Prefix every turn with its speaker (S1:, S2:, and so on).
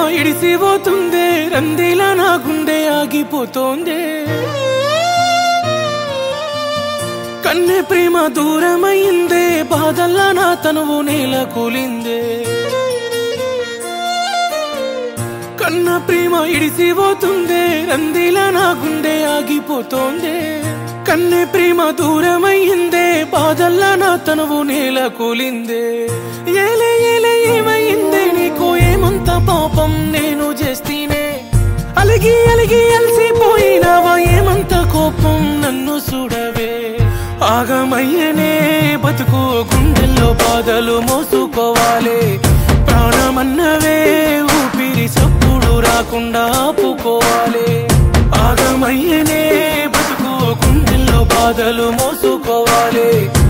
S1: ఇడిసిపోతుందే రందిలా నా గుండె ఆగిపోతోందే కన్నె ప్రేమ దూరమైందే బాధల్లా నా తనువు నేల కూలిందే కన్న ప్రేమ ఇడిసిపోతుందే రందిలా నా గుండె ఆగిపోతోందే కన్నె ప్రేమ దూరమైందే బాధల్లా నా తనువు నేల కూలిందే ఏలే ఏలే ఏమైందే నీకు ఏమంత పాపం నేను చేస్తీనే అలిగి అలిగి అలసిపోయినావా ఏమంత కోపం నన్ను చూడవే ఆగమయ్యనే బతుకు గుండెల్లో బాధలు మోసుకోవాలి ప్రాణమన్నవే ఊపిరి సప్పుడు రాకుండా ఆపుకోవాలి ఆగమయ్యనే బతుకు గుండెల్లో బాధలు మోసుకోవాలి